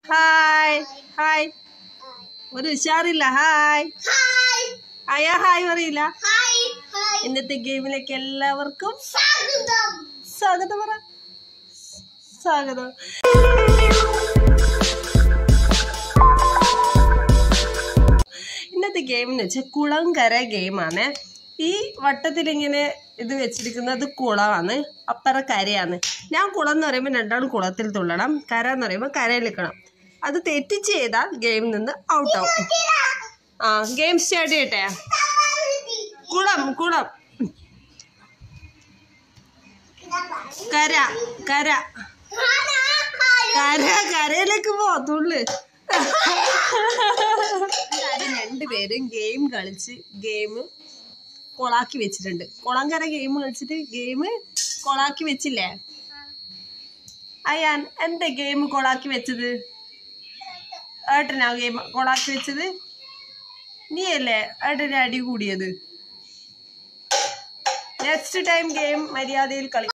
hi hi ഒരു ഉഷാറില്ല hi hi അയ്യാ ഹായ് പറയില്ല ഹായ് ഹായ് ഇന്നത്തെ ഗെയിമിലേക്ക് എല്ലാവർക്കും സ്വാഗതം സ്വാഗതം പറ സ്വാഗതം ഇന്നത്തെ ഗെയിം എന്ന് വെച്ചാൽ കുളംകര ഗെയിമാണ് ഈ വട്ടത്തിൽ ഇങ്ങനെ ഇത് വെച്ചിരിക്കുന്നത് കുളമാണ് അപ്പറ കരയാണ് ഞാൻ കുളം എന്ന് പറയുമ്പോൾ രണ്ടാളും കുളത്തിൽ തുള്ളണം കര എന്ന് പറയുമ്പോൾ കരയിൽ നിൽക്കണം അത് തെറ്റിച്ച് ചെയ്താൽ ഗെയിമിൽ നിന്ന് ഔട്ടാവും ആ ഗെയിം സ്റ്റാർട്ട് ചെയ്യട്ടെ കുളം കുളം കര കര കര കരയിലേക്ക് പോ തുള്ളു കാര്യം രണ്ടുപേരും ഗെയിം കളിച്ച് ഗെയിം കൊളാക്കി വെച്ചിട്ടുണ്ട് കുളങ്കര ഗെയിം കളിച്ചിട്ട് ഗെയിം കൊളാക്കി വെച്ചില്ലേ അയ്യാൻ എന്താ ഗെയിം കൊളാക്കി വെച്ചത് ഏട്ടനാ ഗെയിം കൊളാക്കി വെച്ചത് നീയല്ലേ ഏട്ടന് അടി കൂടിയത് നെക്സ്റ്റ് ടൈം ഗെയിം മര്യാദയിൽ കളി